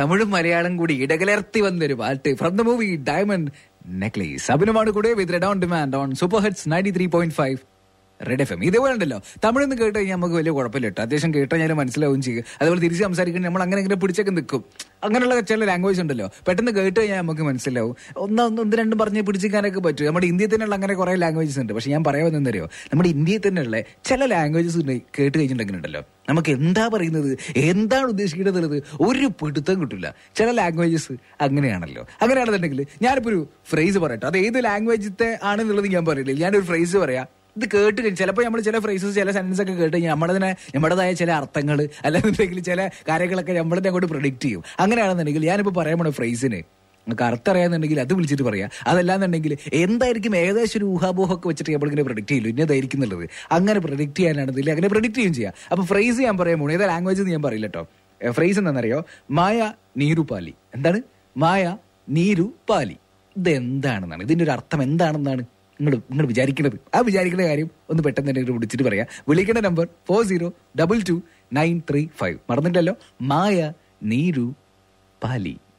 തമിഴും മലയാളം കൂടി ഇടകലർത്തി വന്നൊരു പാട്ട് from the movie diamond necklace അഭിനമാണ് കൂടെ with red on demand on super hits ninety three point five red F M ഇതേപോലെ ഉണ്ടല്ലോ തമിഴ് നിന്ന് കേട്ട് കഴിഞ്ഞാൽ നമുക്ക് വലിയ കുഴപ്പമില്ല കേട്ടോ അത്യാവശ്യം കേട്ട് കഴിഞ്ഞാൽ മനസ്സിലാവും ചെയ്യും അതുപോലെ തിരിച്ച് സംസാരിക്കാൻ നമ്മൾ അങ്ങനെ ഇങ്ങനെ പിടിച്ചൊക്കെ നിൽക്കും അങ്ങനെയുള്ള ചില ലാംഗ്വേജ് ഉണ്ടല്ലോ പെട്ടെന്ന് കേട്ട് കഴിഞ്ഞാൽ നമുക്ക് മനസ്സിലാവും ഒന്ന് ഒന്ന് ഒന്ന് രണ്ടും പറഞ്ഞ് പിടിച്ചിരിക്കാനൊക്കെ പറ്റും നമ്മുടെ ഇന്ത്യയിൽ തന്നെയുള്ള അങ്ങനെ കുറെ ലാംഗ്വേജസ് ഉണ്ട് പക്ഷെ ഞാൻ പറയാൻ വന്നെന്നറിയോ നമ്മുടെ ഇന്ത്യയിൽ തന്നെയുള്ള ചില ലാംഗ്വേജസ് ഉണ്ട് കേട്ട് കഴിഞ്ഞിട്ടുണ്ടെങ്കിലുണ്ടല്ലോ നമുക്ക് എന്താ പറയുന്നത് എന്താണ് ഉദ്ദേശിക്കുന്നത് എന്നുള്ളത് ഒരു പിടുത്തം കിട്ടില്ല ചില ലാംഗ്വേജസ് അങ്ങനെയാണല്ലോ അങ്ങനെയാണെന്നുണ്ടെങ്കിൽ ഞാനിപ്പോൾ ഒരു ഫ്രേസ് പറയട്ടെ അത് ഏത് ലാംഗ്വേജത്തെ ആണെന്നുള്ളത് ഞാൻ പറയില്ല ഞാനൊരു ഫ്രേസ് പറയാം ഇത് കേട്ട് കഴിഞ്ഞ് ചിലപ്പോൾ നമ്മൾ ചില ഫ്രേസസ് ചില സെൻറ്റൻസ് ഒക്കെ കേട്ട് കഴിഞ്ഞാൽ നമ്മളതിനെ നമ്മുടേതായ ചില അർത്ഥങ്ങൾ അല്ലാന്നുണ്ടെങ്കിൽ ചില കാര്യങ്ങളൊക്കെ നമ്മളതിനെ അങ്ങോട്ട് പ്രൊഡിക്റ്റ് ചെയ്യും അങ്ങനെയാണെന്നുണ്ടെങ്കിൽ ഞാനിപ്പോൾ പറയാൻ പോണ ഫ്രേസിന് നമുക്ക് അർത്ഥം അറിയാന്നുണ്ടെങ്കിൽ അത് വിളിച്ചിട്ട് പറയാം അതല്ലാന്നുണ്ടെങ്കിൽ എന്തായിരിക്കും ഏകദേശം ഒരു ഊഹാപോഹമൊക്കെ വെച്ചിട്ട് നമ്മളിങ്ങനെ പ്രൊഡിക്റ്റ് ചെയ്യില്ല ഇന്നതായിരിക്കും എന്നുള്ളത് അങ്ങനെ പ്രൊഡിക്റ്റ് ചെയ്യാനാണെന്നില്ല അങ്ങനെ പ്രൊഡിക്റ്റ് ചെയ്യും ചെയ്യാം അപ്പൊ ഫ്രേസ് ഞാൻ പറയാൻ പോണു ഏതാ ലാംഗ്വേജ് ഞാൻ പറയില്ല കേട്ടോ ഫ്രേസ് എന്താണെന്നറിയോ മായ നീരുപാലി എന്താണ് മായ നീരുപാലി ഇത് എന്താണെന്നാണ് ഇതിന്റെ ഒരു അർത്ഥം എന്താണെന്നാണ് നിങ്ങൾ നിങ്ങൾ വിചാരിക്കുന്നത് ആ വിചാരിക്കുന്ന കാര്യം ഒന്ന് പെട്ടെന്ന് തന്നെ ഇങ്ങോട്ട് വിളിച്ചിട്ട് പറയാം വിളിക്കേണ്ട number four zero double two nine three five മറന്നിട്ടല്ലോ മായ നീരു പാലി